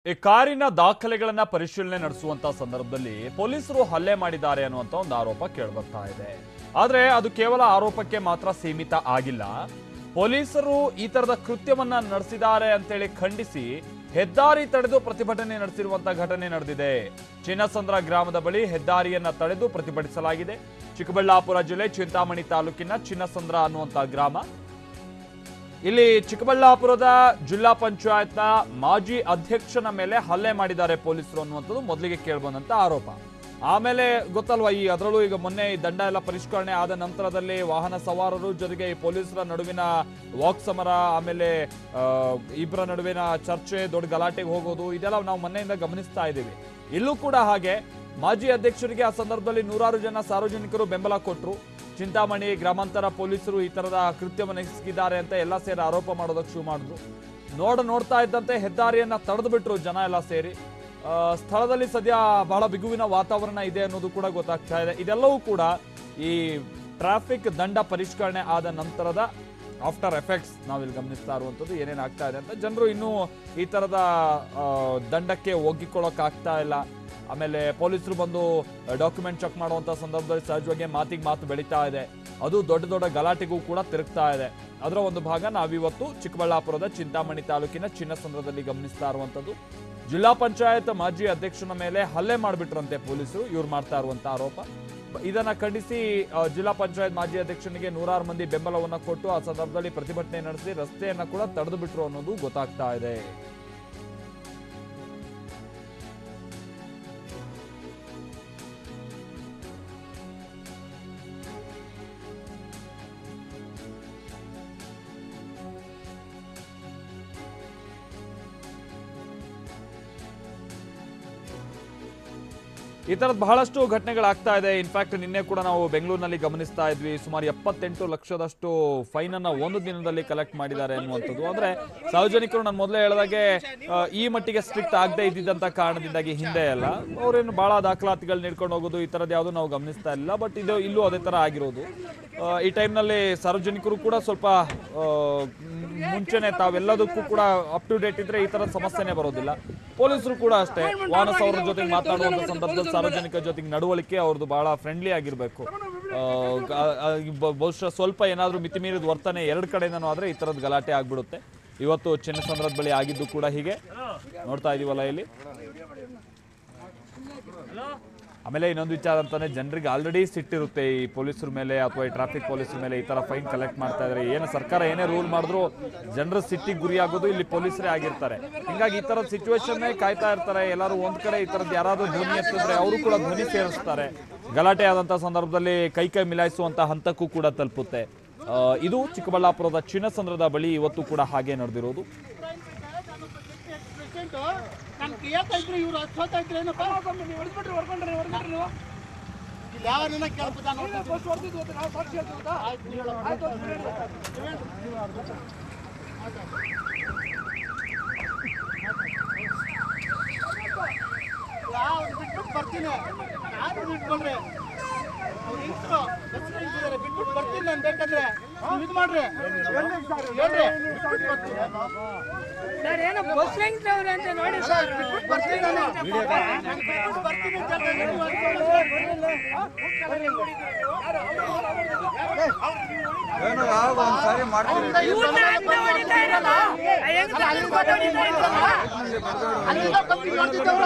ಈ ಕಾರಿನ ದಾಖಲೆಗಳನ್ನ ಪರಿಶೀಲನೆ ನಡೆಸುವಂತ ಸಂದರ್ಭದಲ್ಲಿ ಪೊಲೀಸರು ಹಲ್ಲೆ ಮಾಡಿದ್ದಾರೆ ಅನ್ನುವಂತ ಒಂದು ಆರೋಪ ಕೇಳ್ಬರ್ತಾ ಇದೆ ಆದ್ರೆ ಅದು ಕೇವಲ ಆರೋಪಕ್ಕೆ ಮಾತ್ರ ಸೀಮಿತ ಆಗಿಲ್ಲ ಪೊಲೀಸರು ಈ ತರದ ಕೃತ್ಯವನ್ನ ನಡೆಸಿದ್ದಾರೆ ಅಂತೇಳಿ ಖಂಡಿಸಿ ಹೆದ್ದಾರಿ ತಡೆದು ಪ್ರತಿಭಟನೆ ನಡೆಸಿರುವಂತ ಘಟನೆ ನಡೆದಿದೆ ಚಿನ್ನಸಂದ್ರ ಗ್ರಾಮದ ಬಳಿ ಹೆದ್ದಾರಿಯನ್ನ ತಡೆದು ಪ್ರತಿಭಟಿಸಲಾಗಿದೆ ಚಿಕ್ಕಬಳ್ಳಾಪುರ ಜಿಲ್ಲೆ ಚಿಂತಾಮಣಿ ತಾಲೂಕಿನ ಚಿನ್ನಸಂದ್ರ ಅನ್ನುವಂತ ಗ್ರಾಮ ಇಲ್ಲಿ ಚಿಕ್ಕಬಳ್ಳಾಪುರದ ಜಿಲ್ಲಾ ಪಂಚಾಯತ್ನ ಮಾಜಿ ಅಧ್ಯಕ್ಷನ ಮೇಲೆ ಹಲ್ಲೆ ಮಾಡಿದ್ದಾರೆ ಪೊಲೀಸರು ಅನ್ನುವಂಥದ್ದು ಮೊದಲಿಗೆ ಕೇಳಿಬಂದಂತ ಆರೋಪ ಆಮೇಲೆ ಗೊತ್ತಲ್ವಾ ಈ ಅದರಲ್ಲೂ ಈಗ ಮೊನ್ನೆ ಈ ದಂಡ ಎಲ್ಲ ಪರಿಷ್ಕರಣೆ ಆದ ನಂತರದಲ್ಲಿ ವಾಹನ ಸವಾರರು ಜೊತೆಗೆ ಈ ಪೊಲೀಸರ ನಡುವಿನ ವಾಕ್ ಸಮರ ಆಮೇಲೆ ಆ, ಇಬ್ಬರ ನಡುವಿನ ಚರ್ಚೆ ದೊಡ್ಡ ಗಲಾಟೆಗೆ ಹೋಗೋದು ಇದೆಲ್ಲ ನಾವು ಮೊನ್ನೆಯಿಂದ ಗಮನಿಸ್ತಾ ಇದ್ದೀವಿ ಇಲ್ಲೂ ಕೂಡ ಹಾಗೆ ಮಾಜಿ ಅಧ್ಯಕ್ಷರಿಗೆ ಆ ಸಂದರ್ಭದಲ್ಲಿ ನೂರಾರು ಜನ ಸಾರ್ವಜನಿಕರು ಬೆಂಬಲ ಕೊಟ್ಟರು ಚಿಂತಾಮಣಿ ಗ್ರಾಮಾಂತರ ಪೊಲೀಸರು ಈ ತರದ ಕೃತ್ಯವನ್ನು ಎಸಗಿದ್ದಾರೆ ಅಂತ ಎಲ್ಲ ಸೇರಿ ಆರೋಪ ಮಾಡೋದಕ್ಕೆ ಶುರು ಮಾಡಿದ್ರು ನೋಡ ನೋಡ್ತಾ ಇದ್ದಂತೆ ಹೆದ್ದಾರಿಯನ್ನ ತಡೆದು ಬಿಟ್ರು ಜನ ಎಲ್ಲ ಸೇರಿ ಆ, ಸ್ಥಳದಲ್ಲಿ ಸದ್ಯ ಬಹಳ ಬಿಗುವಿನ ವಾತಾವರಣ ಇದೆ ಅನ್ನೋದು ಕೂಡ ಗೊತ್ತಾಗ್ತಾ ಇದೆ ಇದೆಲ್ಲವೂ ಕೂಡ ಈ ಟ್ರಾಫಿಕ್ ದಂಡ ಪರಿಷ್ಕರಣೆ ಆದ ನಂತರದ ಆಫ್ಟರ್ ಎಫೆಕ್ಟ್ಸ್ ನಾವಿಲ್ಲಿ ಗಮನಿಸ್ತಾ ಇರುವಂಥದ್ದು ಏನೇನು ಆಗ್ತಾ ಇದೆ ಅಂತ ಜನರು ಇನ್ನೂ ಈ ತರದ ಆ, ದಂಡಕ್ಕೆ ಒಗ್ಗಿಕೊಳ್ಳೋಕೆ ಆಗ್ತಾ ಇಲ್ಲ ಆಮೇಲೆ ಪೊಲೀಸರು ಬಂದು ಡಾಕ್ಯುಮೆಂಟ್ ಚೆಕ್ ಮಾಡುವಂತ ಸಂದರ್ಭದಲ್ಲಿ ಸಹಜವಾಗಿ ಮಾತಿಗೆ ಮಾತು ಬೆಳೀತಾ ಇದೆ ಅದು ದೊಡ್ಡ ದೊಡ್ಡ ಗಲಾಟೆಗೂ ಕೂಡ ತಿರುಗ್ತಾ ಇದೆ ಅದರ ಒಂದು ಭಾಗ ನಾವಿವತ್ತು ಚಿಕ್ಕಬಳ್ಳಾಪುರದ ಚಿಂತಾಮಣಿ ತಾಲೂಕಿನ ಚಿನ್ನಸಂದ್ರದಲ್ಲಿ ಗಮನಿಸ್ತಾ ಇರುವಂತದ್ದು ಜಿಲ್ಲಾ ಪಂಚಾಯತ್ ಮಾಜಿ ಅಧ್ಯಕ್ಷನ ಮೇಲೆ ಹಲ್ಲೆ ಮಾಡಿಬಿಟ್ರಂತೆ ಪೊಲೀಸರು ಇವ್ರು ಮಾಡ್ತಾ ಇರುವಂತ ಆರೋಪ ಬ- ಇದನ್ನ ಖಂಡಿಸಿ ಆ, ಜಿಲ್ಲಾ ಪಂಚಾಯತ್ ಮಾಜಿ ಅಧ್ಯಕ್ಷನಿಗೆ ನೂರಾರು ಮಂದಿ ಬೆಂಬಲವನ್ನ ಕೊಟ್ಟು ಆ ಸಂದರ್ಭದಲ್ಲಿ ಪ್ರತಿಭಟನೆ ನಡೆಸಿ ರಸ್ತೆಯನ್ನ ಕೂಡ ತಡೆದು ಬಿಟ್ರು ಅನ್ನೋದು ಗೊತ್ತಾಗ್ತಾ ಇದೆ ಈ ತರದ ಬಹಳಷ್ಟು ಘಟನೆಗಳಾಗ್ತಾ ಇದೆ ಇನ್ಫ್ಯಾಕ್ಟ್ ನಿನ್ನೆ ಕೂಡ ನಾವು ಬೆಂಗಳೂರಿನಲ್ಲಿ ಗಮನಿಸ್ತಾ ಇದ್ವಿ ಸುಮಾರು ಎಪ್ಪತ್ತೆಂಟು ಲಕ್ಷದಷ್ಟು ಫೈನ್ ಅನ್ನ ಒಂದು ದಿನದಲ್ಲಿ ಕಲೆಕ್ಟ್ ಮಾಡಿದ್ದಾರೆ ಅನ್ನುವಂಥದ್ದು ಅಂದ್ರೆ ಸಾರ್ವಜನಿಕರು ನಾನು ಮೊದಲೇ ಹೇಳಿದಾಗೆ ಆ, ಈ ಮಟ್ಟಿಗೆ ಸ್ಟ್ರಿಕ್ಟ್ ಆಗದೆ ಇದ್ದಿದ್ದಂತ ಕಾರಣದಿಂದಾಗಿ ಹಿಂದೆ ಎಲ್ಲ ಅವ್ರೇನು ಬಹಳ ದಾಖಲಾತಿಗಳು ನೀಡ್ಕೊಂಡು ಹೋಗೋದು ಈ ತರದ್ ಯಾವುದು ನಾವು ಗಮನಿಸ್ತಾ ಇಲ್ಲ ಬಟ್ ಇದು ಇಲ್ಲೂ ಅದೇ ತರ ಆಗಿರೋದು ಆ, ಈ ಟೈಮ್ನಲ್ಲಿ ಸಾರ್ವಜನಿಕರು ಕೂಡ ಸ್ವಲ್ಪ ಆ, ಮುಂಚೆನೆ ತಾವೆಲ್ಲದಕ್ಕೂ ಕೂಡ ಅಪ್ ಟು ಡೇಟ್ ಇದ್ರೆ ಈ ತರ ಸಮಸ್ಯೆನೇ ಬರೋದಿಲ್ಲ ಪೊಲೀಸರು ಕೂಡ ಅಷ್ಟೇ ವಾಹನ ಸೌರ ಜೊತೆ ಮಾತನಾಡುವಂತ ಸಂದರ್ಭದಲ್ಲಿ ಸಾರ್ವಜನಿಕರ ಜೊತೆಗೆ ನಡವಳಿಕೆ ಅವ್ರದ್ದು ಬಹಳ ಫ್ರೆಂಡ್ಲಿ ಆಗಿರ್ಬೇಕು ಆ, ಗ- ಆ, ಬ- ಬಹುಶಃ ಸ್ವಲ್ಪ ಏನಾದ್ರೂ ಮಿತಿ ಮೀರಿದ ವರ್ತನೆ ಎರಡು ಕಡೆಯಿಂದನೂ ಆದ್ರೆ ಈ ತರದ ಗಲಾಟೆ ಆಗ್ಬಿಡುತ್ತೆ ಇವತ್ತು ಚಿನ್ನಸಂದ್ರದ ಬಳಿ ಆಗಿದ್ದು ಕೂಡ ಹೀಗೆ ನೋಡ್ತಾ ಇದೀವಲ್ಲ ಇಲ್ಲಿ ಆಮೇಲೆ ಇನ್ನೊಂದು ವಿಚಾರ ಅಂತಾನೆ ಜನರಿಗೆ ಆಲ್ರೆಡಿ ಸಿಟ್ಟಿರುತ್ತೆ ಈ ಪೊಲೀಸರ ಮೇಲೆ ಅಥವಾ ಈ ಟ್ರಾಫಿಕ್ ಪೊಲೀಸರ ಮೇಲೆ ಈ ತರ ಫೈನ್ ಕಲೆಕ್ಟ್ ಮಾಡ್ತಾ ಇದ್ದಾರೆ ಏನು ಸರ್ಕಾರ ಏನೇ ರೂಲ್ ಮಾಡಿದ್ರು ಜನರ ಸಿಟ್ಟಿಗೆ ಗುರಿ ಆಗೋದು ಇಲ್ಲಿ ಪೊಲೀಸರೇ ಆಗಿರ್ತಾರೆ ಹಿಂಗಾಗಿ ಈ ತರದ ಸಿಚುವೇಶನ್ ಕಾಯ್ತಾ ಇರ್ತಾರೆ ಎಲ್ಲರೂ ಒಂದ್ ಕಡೆ ಈ ತರದ್ ಯಾರಾದ್ರೂ ಧ್ವನಿ ಎತ್ತಿದ್ರೆ ಅವರು ಕೂಡ ಧ್ವನಿ ಸೇರಿಸ್ತಾರೆ ಗಲಾಟೆ ಆದಂತ ಸಂದರ್ಭದಲ್ಲಿ ಕೈ ಕೈ ಮಿಲಾಯಿಸುವಂತ ಹಂತಕ್ಕೂ ಕೂಡ ತಲುಪುತ್ತೆ ಆ, ಇದು ಚಿಕ್ಕಬಳ್ಳಾಪುರದ ಚಿನ್ನಸಂದ್ರದ ಬಳಿ ಇವತ್ತು ಕೂಡ ಹಾಗೆ ನಡೆದಿರೋದು ನಾನು ಕೇಳ್ತಾ ಇದ್ರು ಇವ್ರು ಹಚ್ಚೋತಾ ಇದ್ರು ಏನಪ್ಪ ಹೊಡೆದ್ಬಿಟ್ರಿ ಹೊಡ್ಕೊಂಡ್ರಿ ಹೊಡ್ಕೊಂಡ್ರಿ ನೀವು ಇಲ್ಲಿ ಯಾವ ನಿನ್ನ ಕೇಳ್ಬಿಟ್ಟ ಫಸ್ಟ್ ಹೊಡೆದಿದ್ದು ನಾವು ಸಾಕ್ಷಿ ಹೇಳ್ತೀವಿ ಆಯ್ತು ನೀವು ಹೇಳು. ಆಯ್ತು ಅಂತ ಹೇಳಿ. ಯಾವ್ದು ಬಿಟ್ಬಿಟ್ಟು ಬರ್ತೀನಿ ನಾನು ಬಿಟ್ಕೊಳ್ರಿ ಅವ್ರು ಹೆಂಗ್ಸ್ರು, ಹೆಸ್ರು ಹೆಂಗ್ಸಿದಾರೆ, ಬಿಟ್ಬಿಟ್ಟು ಬರ್ತೀನಿ ನಾನು ಬೇಕಾದ್ರೆ ನೀವು ಇದು ಮಾಡ್ರಿ ಹೇಳ್ರಿ ಬಿಟ್ಬಿಟ್ಟು ಬರ್ತೀನಿ ಸರ್ ಏನೋ ಬಸ್ ಹೆಂಗ್ಸವ್ರೆ ಅಂತ ನೋಡಿ ಸರ್ ಬಿಟ್ಬಿಟ್ಟು ಬರ್ತೀನಿ ನಾನು. ನಾನು ಬಿಟ್ಬಿಟ್ಟು ಬರ್ತೀನಿ ಅಂತ ಹೇಳ್ತಾ ಇದ್ದೀನಿ. ನೀವು ಏನೋ ಯಾವಾಗ ಒಂದ್ಸಾರಿ ಮಾಡ್ತೀರಿ ಇವ್ರನ್ನ ಅಂತ ಹೊಡಿತಾ ಇರಲ್ಲ ಆ ಹೆಂಗ್ಸ್ರು ಅಲ್ಲಿಂದ ಹೊಡಿತಾ ಇದ್ರಲ್ಲ? ಅಲ್ಲಿಂದ ಬಂದು ಹೊಡ್ದಿದ್ದವ್ರು.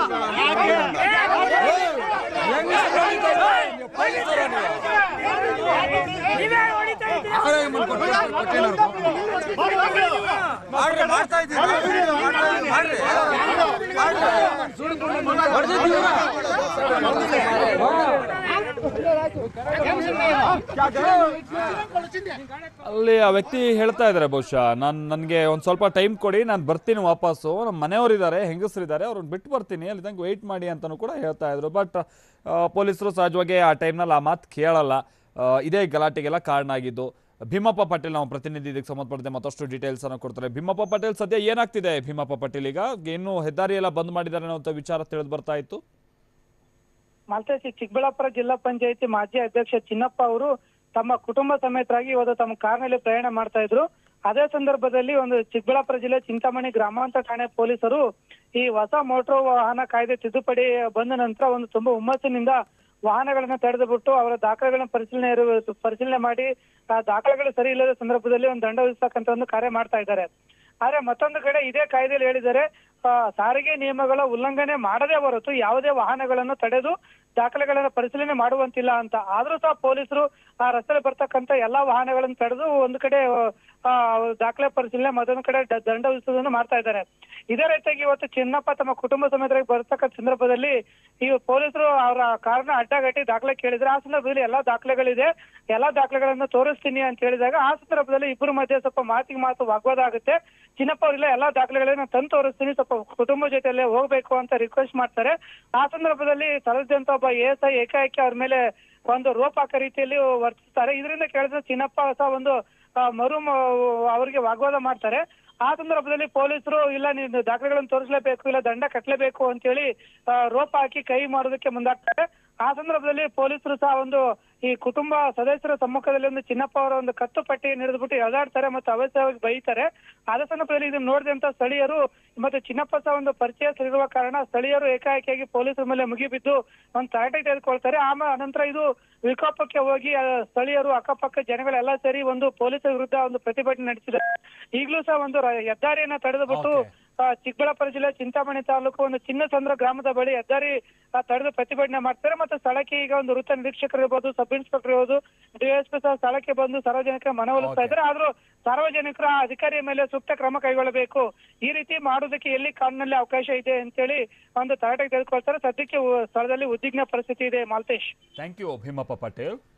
ನೀವೇ ಹೊಡಿತಾ ಇದ್ದೀರಾ? ಮಾಡ್ರಿ ಮಾಡ್ತಾ ಇದ್ದೀರಿ ಮಾಡ್ರಿ ಅಲ್ಲಿ ಆ ವ್ಯಕ್ತಿ ಹೇಳ್ತಾ ಇದ್ದಾರೆ ಬಹುಶಃ ನಾನು ನನಗೆ ಒಂದು ಸ್ವಲ್ಪ ಟೈಮ್ ಕೊಡಿ ನಾನು ಬರ್ತೀನಿ ವಾಪಸ್ಸು ನಮ್ಮ ಮನೆಯವರಿದ್ದಾರೆ ಹೆಂಗಸರಿದ್ದಾರೆ ಅವ್ರನ್ನ ಬಿಟ್ಟು ಬರ್ತೀನಿ ಅಲ್ಲಿ ತನಕ ವೆಯ್ಟ್ ಮಾಡಿ ಅಂತಲೂ ಕೂಡ ಹೇಳ್ತಾ ಇದ್ರು ಬಟ್ ಪೊಲೀಸರು ಸಹಜವಾಗಿ ಆ ಟೈಮ್ನಲ್ಲಿ ಆ ಮಾತು ಕೇಳಲ್ಲ ಆ, ಇದೇ ಗಲಾಟೆಗೆಲ್ಲ ಕಾರಣ ಆಗಿದ್ದು ಭೀಮಪ್ಪ ಪಟೇಲ್ ನಾವು ಪ್ರತಿನಿಧಿ ಇದಕ್ಕೆ ಸಂಬಂಧಪಟ್ಟಂತೆ ಮತ್ತಷ್ಟು ಡೀಟೇಲ್ಸ್ ಅನ್ನು ಕೊಡ್ತಾರೆ ಭೀಮಪ್ಪ ಪಟೇಲ್ ಸದ್ಯ ಏನಾಗ್ತಿದೆ ಭೀಮಪ್ಪ ಪಟೇಲ್ ಈಗ ಇನ್ನು ಹೆದ್ದಾರಿ ಎಲ್ಲ ಬಂದ್ ಮಾಡಿದ್ದಾರೆ ಅನ್ನೋ ವಿಚಾರ ತಿಳಿದು ಬರ್ತಾ ಇತ್ತು ಮಾಲ್ತೇಶ್ ಚಿಕ್ಕಬಳ್ಳಾಪುರ ಜಿಲ್ಲಾ ಪಂಚಾಯತಿ ಮಾಜಿ ಅಧ್ಯಕ್ಷ ಚಿನ್ನಪ್ಪ ಅವರು ತಮ್ಮ ಕುಟುಂಬ ಸಮೇತರಾಗಿ ಇವತ್ತು ತಮ್ಮ ಕಾರ್ನಲ್ಲಿ ಪ್ರಯಾಣ ಮಾಡ್ತಾ ಇದ್ರು ಅದೇ ಸಂದರ್ಭದಲ್ಲಿ ಒಂದು ಚಿಕ್ಕಬಳ್ಳಾಪುರ ಜಿಲ್ಲೆ ಚಿಂತಾಮಣಿ ಗ್ರಾಮಾಂತರ ಠಾಣೆ ಪೊಲೀಸರು ಈ ಹೊಸ ಮೋಟಾರ್ ವಾಹನ ಕಾಯ್ದೆ ತಿದ್ದುಪಡಿ ಬಂದ ನಂತರ ಒಂದು ತುಂಬಾ ಹುಮ್ಮಸ್ಸಿನಿಂದ ವಾಹನಗಳನ್ನ ತಡೆದು ಬಿಟ್ಟು ಅವರ ದಾಖಲೆಗಳನ್ನ ಪರಿಶೀಲನೆ ಇರು- ಪರಿಶೀಲನೆ ಮಾಡಿ ಆ ದಾಖಲೆಗಳು ಸರಿ ಇಲ್ಲದ ಸಂದರ್ಭದಲ್ಲಿ ಒಂದು ದಂಡ ವಿಧಿಸತಕ್ಕಂತ ಒಂದು ಕಾರ್ಯ ಮಾಡ್ತಾ ಇದ್ದಾರೆ ಆದ್ರೆ ಮತ್ತೊಂದು ಕಡೆ ಇದೇ ಕಾಯ್ದೆಯಲ್ಲಿ ಹೇಳಿದ್ದಾರೆ ಆ, ಸಾರಿಗೆ ನಿಯಮಗಳ ಉಲ್ಲಂಘನೆ ಮಾಡದೇ ಹೊರತು ಯಾವುದೇ ವಾಹನಗಳನ್ನು ತಡೆದು ದಾಖಲೆಗಳನ್ನ ಪರಿಶೀಲನೆ ಮಾಡುವಂತಿಲ್ಲ ಅಂತ ಆದ್ರೂ ಸಹ ಪೊಲೀಸರು ಆ ರಸ್ತೆಯಲ್ಲಿ ಬರ್ತಕ್ಕಂತ ಎಲ್ಲಾ ವಾಹನಗಳನ್ನು ತಡೆದು ಒಂದು ಕಡೆ ಆ, ದಾಖಲೆ ಪರಿಶೀಲನೆ ಮತ್ತೊಂದು ಕಡೆ ದ- ದಂಡ ವಿಧಿಸುವುದನ್ನು ಮಾಡ್ತಾ ಇದ್ದಾರೆ ಇದೇ ರೀತಿಯಾಗಿ ಇವತ್ತು ಚಿನ್ನಪ್ಪ ತಮ್ಮ ಕುಟುಂಬ ಸಮೇತರಾಗಿ ಬರ್ತಕ್ಕಂಥ ಸಂದರ್ಭದಲ್ಲಿ ಈ ಪೊಲೀಸರು ಅವರ ಕಾರಣ ಅಡ್ಡಗಟ್ಟಿ ದಾಖಲೆ ಕೇಳಿದ್ರೆ ಆ ಸಂದರ್ಭದಲ್ಲಿ ಎಲ್ಲಾ ದಾಖಲೆಗಳಿದೆ ಎಲ್ಲಾ ದಾಖಲೆಗಳನ್ನು ತೋರಿಸ್ತೀನಿ ಅಂತ ಹೇಳಿದಾಗ ಆ ಸಂದರ್ಭದಲ್ಲಿ ಇಬ್ಬರು ಮಧ್ಯೆ ಸ್ವಲ್ಪ ಮಾತಿಗೆ ಮಾತು ವಾಗ್ವಾದ ಆಗುತ್ತೆ ಚಿನ್ನಪ್ಪ ಅವರಿಲ್ಲ ಎಲ್ಲಾ ದಾಖಲೆಗಳನ್ನ ತಂದು ತೋರಿಸ್ತೀನಿ ಸ್ವಲ್ಪ ಕುಟುಂಬ ಜೊತೆಯಲ್ಲೇ ಹೋಗ್ಬೇಕು ಅಂತ ರಿಕ್ವೆಸ್ಟ್ ಮಾಡ್ತಾರೆ ಆ ಸಂದರ್ಭದಲ್ಲಿ ಸ್ಥಳದಂತ ಒಬ್ಬ ಎಸ್ ಐ ಏಕಾಏಕಿ ಅವ್ರ ಮೇಲೆ ಒಂದು ರೋಪ್ ಹಾಕೋ ರೀತಿಯಲ್ಲಿ ವರ್ತಿಸ್ತಾರೆ ಇದರಿಂದ ಕೇಳಿದ್ರೆ ಚಿನ್ನಪ್ಪ ಸಹ ಒಂದು ಆ, ಮರು ಮ- ಅವರಿಗೆ ವಾಗ್ವಾದ ಮಾಡ್ತಾರೆ ಆ ಸಂದರ್ಭದಲ್ಲಿ ಪೊಲೀಸರು ಇಲ್ಲ ನೀನು ದಾಖಲೆಗಳನ್ನು ತೋರಿಸಲೇಬೇಕು ಇಲ್ಲ ದಂಡ ಕಟ್ಟಲೇಬೇಕು ಅಂತೇಳಿ ಆ, ರೋಪ್ ಹಾಕಿ ಕೈ ಮಾಡೋದಕ್ಕೆ ಮುಂದಾಗ್ತಾರೆ ಆ ಸಂದರ್ಭದಲ್ಲಿ ಪೊಲೀಸರು ಸಹ ಒಂದು ಈ ಕುಟುಂಬ ಸದಸ್ಯರ ಸಮ್ಮುಖದಲ್ಲಿ ಒಂದು ಚಿನ್ನಪ್ಪ ಅವರ ಒಂದು ಕತ್ತು ಪಟ್ಟಿಯನ್ನು ಹಿಡಿದ್ಬಿಟ್ಟು ಎಳೆದಾಡ್ತಾರೆ ಮತ್ತು ಅವಶ್ಯವಾಗಿ ಬೈತಾರೆ ಆದ ಸಂದರ್ಭದಲ್ಲಿ ಇದನ್ನು ನೋಡಿದಂತ ಸ್ಥಳೀಯರು ಮತ್ತೆ ಚಿನ್ನಪ್ಪ ಸಹ ಒಂದು ಪರಿಚಯವಿರುವ ಕಾರಣ ಸ್ಥಳೀಯರು ಏಕಾಏಕಿಯಾಗಿ ಪೊಲೀಸರ ಮೇಲೆ ಮುಗಿಬಿದ್ದು ಒಂದು ತರಾಟೆ ತೆಗೆದುಕೊಳ್ತಾರೆ ಆಮೇಲೆ ಅನಂತರ ಇದು ವಿಕೋಪಕ್ಕೆ ಹೋಗಿ ಆ, ಸ್ಥಳೀಯರು ಅಕ್ಕಪಕ್ಕ ಜನಗಳೆಲ್ಲ ಸೇರಿ ಒಂದು ಪೊಲೀಸರ ವಿರುದ್ಧ ಒಂದು ಪ್ರತಿಭಟನೆ ನಡೆಸಿದ್ದಾರೆ ಈಗಲೂ ಸಹ ಒಂದು ರ- ಹೆದ್ದಾರಿಯನ್ನ ತಡೆದುಬಿಟ್ಟು Okay. ಆ, ಚಿಕ್ಕಬಳ್ಳಾಪುರ ಜಿಲ್ಲೆ ಚಿಂತಾಮಣಿ ತಾಲೂಕು ಒಂದು ಚಿನ್ನಸಂದ್ರ ಗ್ರಾಮದ ಬಳಿ ಹೆದ್ದಾರಿ ಆ, ತಡೆದು ಪ್ರತಿಭಟನೆ ಮಾಡ್ತಾರೆ ಮತ್ತೆ ಸ್ಥಳಕ್ಕೆ ಈಗ ಒಂದು ವೃತ್ತ ನಿರೀಕ್ಷಕರು ಇರ್ಬೋದು ಸಬ್ ಇನ್ಸ್ಪೆಕ್ಟರ್ ಇರ್ಬೋದು ಡಿಎಸ್ಪಿ ಸಹ ಸ್ಥಳಕ್ಕೆ ಬಂದು ಸಾರ್ವಜನಿಕರ ಮನವೊಲಿಸ್ತಾ Okay. ಇದ್ದಾರೆ ಆದ್ರೂ ಸಾರ್ವಜನಿಕರ ಅಧಿಕಾರಿಯ ಮೇಲೆ ಸೂಕ್ತ ಕ್ರಮ ಕೈಗೊಳ್ಳಬೇಕು ಈ ರೀತಿ ಮಾಡೋದಕ್ಕೆ ಎಲ್ಲಿ ಕಾನೂನಲ್ಲಿ ಅವಕಾಶ ಇದೆ ಅಂತೇಳಿ ಒಂದು ತರಾಟೆಗೆ ತೆಗೆದುಕೊಳ್ತಾರೆ ಸದ್ಯಕ್ಕೆ ಉ- ಸ್ಥಳದಲ್ಲಿ ಉದ್ವಿಗ್ನ ಪರಿಸ್ಥಿತಿ ಇದೆ ಮಾಲ್ತೇಶ್ ಥ್ಯಾಂಕ್ ಯು ಭೀಮಪ್ಪ ಪಟೇಲ್